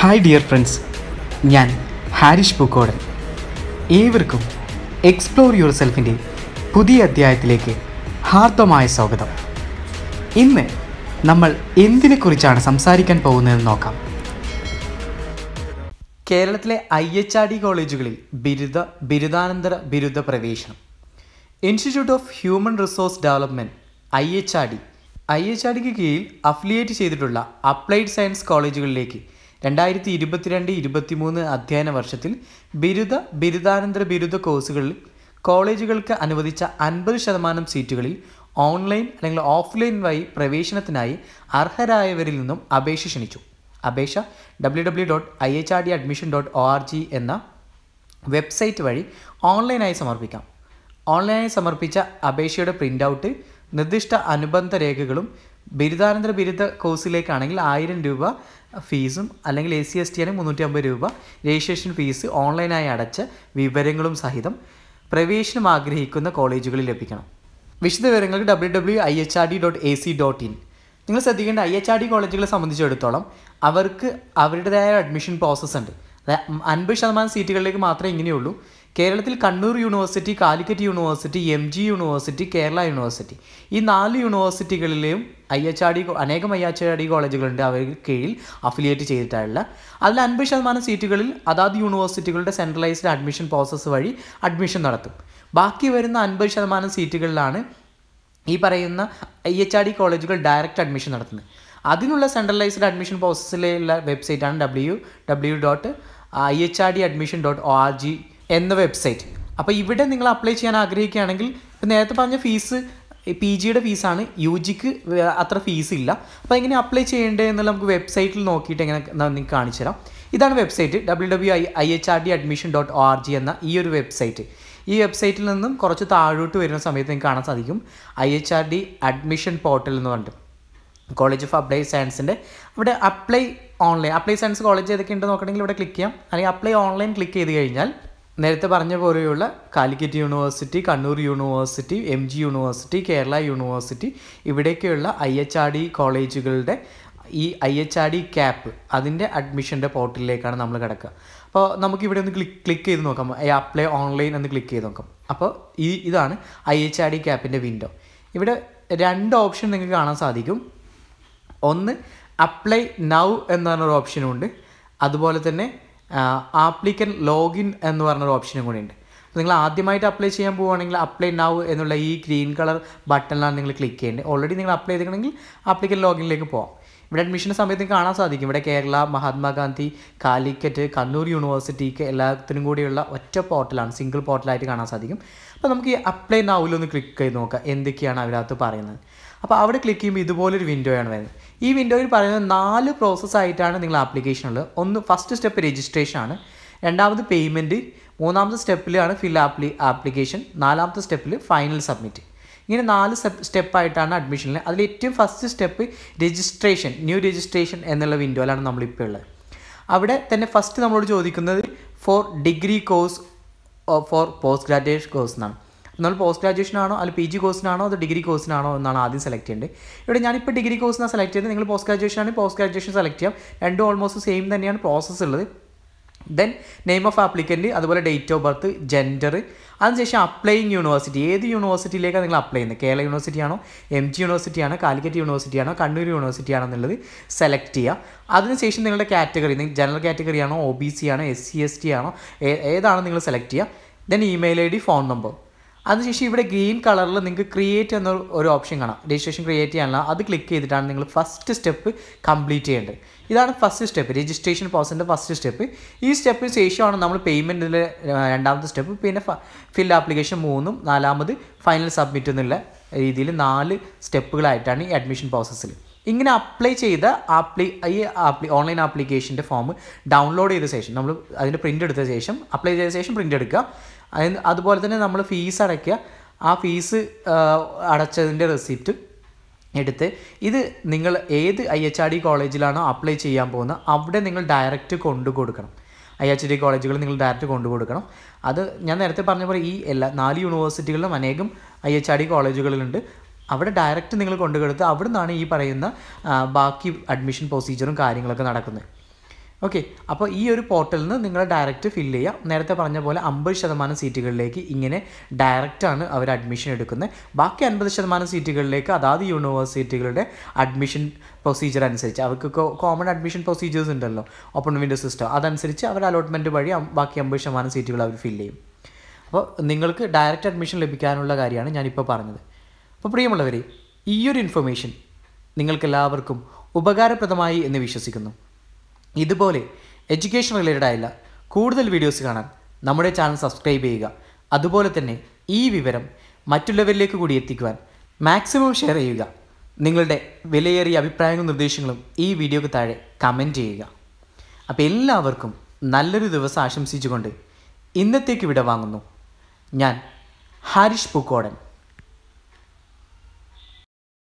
hi dear friends ഞാൻ ഹാരിഷ് പൂക്കോടൻ ഏവർക്കും explore your സെൽഫിൻ്റെ പുതിയ അധ്യായത്തിലേക്ക് ഹാർദമായ സ്വാഗതം ഇന്ന് നമ്മൾ എന്തിനെക്കുറിച്ചാണ് സംസാരിക്കാൻ പോകുന്നതെന്ന് നോക്കാം കേരളത്തിലെ ഐ എച്ച് ആർ ഡി കോളേജുകളിൽ ബിരുദ ബിരുദാനന്തര ബിരുദ പ്രവേശനം institute of human resource development I H R D I H R ഡിക്ക് കീഴിൽ അഫിലിയേറ്റ് ചെയ്തിട്ടുള്ള അപ്ലൈഡ് സയൻസ് കോളേജുകളിലേക്ക് രണ്ടായിരത്തി ഇരുപത്തിരണ്ട് ഇരുപത്തിമൂന്ന് അധ്യയന വർഷത്തിൽ ബിരുദ ബിരുദാനന്തര ബിരുദ കോഴ്സുകളിൽ കോളേജുകൾക്ക് അനുവദിച്ച അൻപത് ശതമാനം സീറ്റുകളിൽ ഓൺലൈൻ അല്ലെങ്കിൽ ഓഫ്ലൈൻ വഴി പ്രവേശനത്തിനായി അർഹരായവരിൽ നിന്നും അപേക്ഷ ക്ഷണിച്ചു അപേക്ഷ W W dot I H R D admission dot O R G എന്ന വെബ്സൈറ്റ് വഴി ഓൺലൈനായി സമർപ്പിക്കാം ഓൺലൈനായി സമർപ്പിച്ച അപേക്ഷയുടെ പ്രിൻ്റ് ഔട്ട് നിർദ്ദിഷ്ട അനുബന്ധ രേഖകളും ബിരുദാനന്തര ബിരുദ കോഴ്സിലേക്കാണെങ്കിൽ ആയിരം രൂപ ഫീസും അല്ലെങ്കിൽ എ സി എസ് ടി ആണെങ്കിൽ മുന്നൂറ്റി അമ്പത് രൂപ രജിസ്ട്രേഷൻ ഫീസ് ഓൺലൈനായി അടച്ച വിവരങ്ങളും സഹിതം പ്രവേശനം ആഗ്രഹിക്കുന്ന കോളേജുകളിൽ ലഭിക്കണം വിശദ വിവരങ്ങൾക്ക് W W I H R D dot A C dot in നിങ്ങൾ ശ്രദ്ധിക്കേണ്ട ഐ എച്ച് ആർ ഡി കോളേജുകളെ സംബന്ധിച്ചിടത്തോളം അവർക്ക് അവരുടേതായ അഡ്മിഷൻ പ്രോസസ്സ് ഉണ്ട് അതായത് അൻപത് ശതമാനം സീറ്റുകളിലേക്ക് മാത്രമേ ഇങ്ങനെയുള്ളൂ കേരളത്തിൽ Kannur university Calicut university M G university Kerala university ഈ നാല് യൂണിവേഴ്സിറ്റികളിലെയും ഐ എച്ച് ആർ ഡി അനേകം ഐ എച്ച് ആർ ഡി കോളേജുകളുണ്ട് അവർക്ക് കീഴിൽ അഫിലിയേറ്റ് ചെയ്തിട്ടുള്ള അതിൽ അൻപത് ശതമാനം സീറ്റുകളിൽ അതാത് യൂണിവേഴ്സിറ്റികളുടെ സെൻട്രലൈസ്ഡ് അഡ്മിഷൻ പ്രോസസ്സ് വഴി അഡ്മിഷൻ നടത്തും ബാക്കി വരുന്ന അൻപത് ശതമാനം സീറ്റുകളിലാണ് ഈ പറയുന്ന ഐ എച്ച് ആർ ഡി കോളേജുകൾ ഡയറക്റ്റ് അഡ്മിഷൻ നടത്തുന്നത് അതിനുള്ള സെൻട്രലൈസ്ഡ് അഡ്മിഷൻ പ്രോസസ്സിലുള്ള വെബ്സൈറ്റാണ് W W dot I H R D admission dot O R G എന്ന വെബ്സൈറ്റ് അപ്പോൾ ഇവിടെ നിങ്ങൾ അപ്ലൈ ചെയ്യാൻ ആഗ്രഹിക്കുകയാണെങ്കിൽ ഇപ്പം നേരത്തെ പറഞ്ഞ ഫീസ് പി ജിയുടെ ഫീസാണ് യു ജിക്ക് അത്ര ഫീസ് ഇല്ല അപ്പോൾ എങ്ങനെ അപ്ലൈ ചെയ്യേണ്ടത് എന്നുള്ള നമുക്ക് വെബ്സൈറ്റിൽ നോക്കിയിട്ട് എങ്ങനെ നിങ്ങൾക്ക് കാണിച്ചു തരാം ഇതാണ് website W W I I H R D admission dot O R G എന്ന ഈ ഒരു വെബ്സൈറ്റ് ഈ വെബ്സൈറ്റിൽ നിന്നും കുറച്ച് താഴോട്ട് വരുന്ന സമയത്ത് നിങ്ങൾക്ക് കാണാൻ സാധിക്കും I H R D admission portal എന്ന് പറഞ്ഞിട്ട് കോളേജ് ഓഫ് അപ്ലൈ സയൻസിൻ്റെ ഇവിടെ apply online applied science college ഏതൊക്കെ ഉണ്ടെന്ന് നോക്കണമെങ്കിൽ ഇവിടെ ക്ലിക്ക് ചെയ്യാം അല്ലെങ്കിൽ അപ്ലൈ ഓൺലൈൻ ക്ലിക്ക് ചെയ്ത് കഴിഞ്ഞാൽ നേരത്തെ പറഞ്ഞ പോലെയുള്ള Calicut university Kannur university M G university Kerala university ഇവിടേക്കുള്ള ഐ എച്ച് ആർ ഡി കോളേജുകളുടെ ഈ I H R D cap അതിൻ്റെ അഡ്മിഷൻ്റെ പോർട്ടലിലേക്കാണ് നമ്മൾ കിടക്കുക അപ്പോൾ നമുക്ക് ഇവിടെ ഒന്ന് ക്ലിക്ക് ക്ലിക്ക് ചെയ്ത് നോക്കാം അപ്ലൈ ഓൺലൈൻ എന്ന് ക്ലിക്ക് ചെയ്ത് നോക്കാം അപ്പോൾ ഈ ഇതാണ് ഐ എച്ച് ആർ ഡി ക്യാപ്പിൻ്റെ വിൻഡോ ഇവിടെ രണ്ട് ഓപ്ഷൻ നിങ്ങൾക്ക് കാണാൻ സാധിക്കും ഒന്ന് അപ്ലൈ നൗ എന്ന് പറഞ്ഞൊരു ഓപ്ഷനും ഉണ്ട് അതുപോലെ തന്നെ ആപ്ലിക്കൻ ലോഗിൻ എന്ന് പറഞ്ഞൊരു ഓപ്ഷനും കൂടി ഉണ്ട് അപ്പോൾ നിങ്ങൾ ആദ്യമായിട്ട് അപ്ലൈ ചെയ്യാൻ പോവുകയാണെങ്കിൽ അപ്ലൈ നൗ എന്നുള്ള ഈ ഗ്രീൻ കളർ ബട്ടണിലാണ് നിങ്ങൾ ക്ലിക്ക് ചെയ്യേണ്ടത് ഓൾറെഡി നിങ്ങൾ അപ്ലൈ ചെയ്തിട്ടുണ്ടെങ്കിൽ ആപ്ലിക്കൻ ലോഗിനിലേക്ക് പോകാം ഇവിടെ അഡ്മിഷൻ്റെ സമയത്ത് കാണാൻ സാധിക്കും ഇവിടെ കേരള മഹാത്മാഗാന്ധി കാലിക്കറ്റ് കണ്ണൂർ യൂണിവേഴ്സിറ്റിക്ക് എല്ലാത്തിനും കൂടിയുള്ള ഒറ്റ പോർട്ടലാണ് സിംഗിൾ പോർട്ടലായിട്ട് കാണാൻ സാധിക്കും അപ്പോൾ നമുക്ക് ഈ അപ്ലൈ നൗവിലൊന്ന് ക്ലിക്ക് ചെയ്ത് നോക്കാം എന്തൊക്കെയാണ് അതിനകത്ത് പറയുന്നത് അപ്പോൾ അവിടെ ക്ലിക്ക് ചെയ്യുമ്പോൾ ഇതുപോലൊരു വിൻഡോയാണ് വരുന്നത് ഈ വിൻഡോയിൽ പറയുന്നത് നാല് പ്രോസസ്സ് ആയിട്ടാണ് നിങ്ങൾ ആപ്ലിക്കേഷൻ ഉള്ളത് ഒന്ന് ഫസ്റ്റ് സ്റ്റെപ്പ് രജിസ്ട്രേഷൻ ആണ് രണ്ടാമത് പേയ്മെൻറ്റ് മൂന്നാമത്തെ സ്റ്റെപ്പിലാണ് ഫിൽ ആപ്ലി ആപ്ലിക്കേഷൻ നാലാമത്തെ സ്റ്റെപ്പിൽ ഫൈനൽ സബ്മിറ്റ് ഇങ്ങനെ നാല് സ്റ്റെപ്പ് സ്റ്റെപ്പായിട്ടാണ് അഡ്മിഷനിൽ അതിൽ ഏറ്റവും first step registration new registration എന്നുള്ള വിൻഡോയിലാണ് നമ്മളിപ്പോൾ ഉള്ളത് അവിടെ തന്നെ ഫസ്റ്റ് നമ്മളോട് ചോദിക്കുന്നത് for degree course for post graduation course എന്നാണ് നമ്മൾ പോസ്റ്റ് ഗ്രാജുവേഷൻ ആണോ അല്ലെങ്കിൽ പി ജി കോഴ്സിനാണോ അതോ ഡിഗ്രി കോഴ്സിനാണോ എന്നാണ് ആദ്യം സെലക്ട് ചെയ്യേണ്ടത് ഇവിടെ ഞാനിപ്പോൾ ഡിഗ്രി കോഴ്സിനാണ് സെലക്ട് ചെയ്തത് നിങ്ങൾ പോസ്റ്റ് ഗ്രാജുവേഷൻ ആണെങ്കിൽ പോസ്റ്റ് ഗ്രാജുവേഷൻ സെലക്ട് ചെയ്യാം രണ്ടും ഓൾമോസ്റ്റ് സെയിം തന്നെയാണ് പ്രോസസ്സ് ഉള്ളത് ദെൻ നെയിം ഓഫ് ആപ്ലിക്കൻറ്റ് അതുപോലെ ഡേറ്റ് ഓഫ് ബർത്ത് ജെൻഡർ അതിനുശേഷം അപ്ലൈയിങ് യൂണിവേഴ്സിറ്റി ഏത് യൂണിവേഴ്സിറ്റിയിലേക്കാണ് നിങ്ങൾ അപ്ലൈ ചെയ്യുന്നത് കേരള യൂണിവേഴ്സിറ്റി ആണോ എം ജി യൂണിവേഴ്സിറ്റി ആണോ കാലിക്കറ്റ് യൂണിവേഴ്സിറ്റി ആണോ കണ്ണൂർ യൂണിവേഴ്സിറ്റി ആണോ എന്നുള്ളത് സെലക്ട് ചെയ്യുക അതിനുശേഷം നിങ്ങളുടെ കാറ്റഗറി നിങ്ങൾ ജനറൽ കാറ്റഗറി ആണോ ഒ ബി സി ആണോ എസ് സി എസ് ടി ആണോ ഏതാണ് നിങ്ങൾ സെലക്ട് ചെയ്യുക then email I D phone number അതിനുശേഷം ഇവിടെ ഗ്രീൻ കളറിൽ നിങ്ങൾക്ക് ക്രിയേറ്റ് എന്ന ഒരു ഓപ്ഷൻ കാണാം രജിസ്ട്രേഷൻ ക്രിയേറ്റ് ചെയ്യാനുള്ള അത് ക്ലിക്ക് ചെയ്തിട്ടാണ് നിങ്ങൾ ഫസ്റ്റ് സ്റ്റെപ്പ് കംപ്ലീറ്റ് ചെയ്യേണ്ടത് ഇതാണ് ഫസ്റ്റ് സ്റ്റെപ്പ് രജിസ്ട്രേഷൻ പ്രോസസ്സിൻ്റെ ഫസ്റ്റ് സ്റ്റെപ്പ് ഈ സ്റ്റെപ്പിന് ശേഷമാണ് നമ്മൾ പേയ്മെൻറ്റിൻ്റെ രണ്ടാമത്തെ സ്റ്റെപ്പ് പിന്നെ ഫിൽ ആപ്ലിക്കേഷൻ മൂന്നും നാലാമത് ഫൈനൽ സബ്മിറ്റ് എന്നുള്ള രീതിയിൽ നാല് സ്റ്റെപ്പുകളായിട്ടാണ് ഈ അഡ്മിഷൻ പ്രോസസ്സിൽ ഇങ്ങനെ അപ്ലൈ ചെയ്ത ആപ്ലി ഈ ആപ്ലി ഓൺലൈൻ ആപ്ലിക്കേഷൻ്റെ ഫോം ഡൗൺലോഡ് ചെയ്ത ശേഷം നമ്മൾ അതിൻ്റെ പ്രിൻ്റ് എടുത്ത ശേഷം അപ്ലൈ ചെയ്ത ശേഷം പ്രിൻ്റ് എടുക്കുക അതിന് അതുപോലെ തന്നെ നമ്മൾ ഫീസ് അടയ്ക്കുക ആ ഫീസ് അടച്ചതിൻ്റെ റെസിപ്റ്റ് എടുത്ത് ഇത് നിങ്ങൾ ഏത് ഐ എച്ച് ആർ ഡി കോളേജിലാണോ അപ്ലൈ ചെയ്യാൻ പോകുന്നത് അവിടെ നിങ്ങൾ ഡയറക്റ്റ് കൊണ്ടു കൊടുക്കണം ഐ എച്ച് ഡി കോളേജുകൾ നിങ്ങൾ ഡയറക്റ്റ് കൊണ്ടു കൊടുക്കണം അത് ഞാൻ നേരത്തെ പറഞ്ഞ പോലെ ഈ എല്ലാ നാല് യൂണിവേഴ്സിറ്റികളിലും അനേകം ഐ എച്ച് ആർ ഡി കോളേജുകളിലുണ്ട് അവിടെ ഡയറക്റ്റ് നിങ്ങൾ കൊണ്ടുകൊടുത്ത് അവിടെ നിന്നാണ് ഈ പറയുന്ന ആ, ബാക്കി അഡ്മിഷൻ പ്രൊസീജിയറും കാര്യങ്ങളൊക്കെ നടക്കുന്നത് ഓക്കെ അപ്പോൾ ഈ ഒരു പോർട്ടലിൽ നിന്ന് നിങ്ങൾ ഡയറക്റ്റ് ഫില്ല് ചെയ്യുക നേരത്തെ പറഞ്ഞ പോലെ അമ്പത് ശതമാനം സീറ്റുകളിലേക്ക് ഇങ്ങനെ ഡയറക്റ്റാണ് അവർ അഡ്മിഷൻ എടുക്കുന്നത് ബാക്കി അൻപത് ശതമാനം സീറ്റുകളിലേക്ക് അതാത് യൂണിവേഴ്സിറ്റികളുടെ അഡ്മിഷൻ പ്രൊസീജിയർ അനുസരിച്ച് അവർക്ക് കോമൺ അഡ്മിഷൻ പ്രൊസീജിയേഴ്സ് ഉണ്ടല്ലോ ഓപ്പൺ വിൻഡോ സിസ്റ്റം അതനുസരിച്ച് അവർ അലോട്ട്മെൻറ്റ് വഴി അം- ബാക്കി അമ്പത് ശതമാനം സീറ്റുകൾ അവർ ഫില്ല് ചെയ്യും അപ്പോൾ നിങ്ങൾക്ക് ഡയറക്റ്റ് അഡ്മിഷൻ ലഭിക്കാനുള്ള കാര്യമാണ് ഞാനിപ്പോൾ പറഞ്ഞത് അപ്പോൾ പ്രിയമുള്ളവരെ ഈ ഒരു ഇൻഫർമേഷൻ നിങ്ങൾക്കെല്ലാവർക്കും ഉപകാരപ്രദമായി എന്ന് വിശ്വസിക്കുന്നു ഇതുപോലെ എഡ്യൂക്കേഷൻ റിലേറ്റഡ് ആയുള്ള കൂടുതൽ വീഡിയോസ് കാണാൻ നമ്മുടെ ചാനൽ സബ്സ്ക്രൈബ് ചെയ്യുക അതുപോലെ തന്നെ ഈ വിവരം മറ്റുള്ളവരിലേക്ക് കൂടി എത്തിക്കുവാൻ മാക്സിമം ഷെയർ ചെയ്യുക നിങ്ങളുടെ വിലയേറിയ അഭിപ്രായങ്ങളും നിർദ്ദേശങ്ങളും ഈ വീഡിയോക്ക് താഴെ കമൻറ്റ് ചെയ്യുക അപ്പോൾ എല്ലാവർക്കും നല്ലൊരു ദിവസം ആശംസിച്ചുകൊണ്ട് ഇന്നത്തേക്ക് വിട വാങ്ങുന്നു ഞാൻ ഹാരിഷ് പൂക്കോടൻ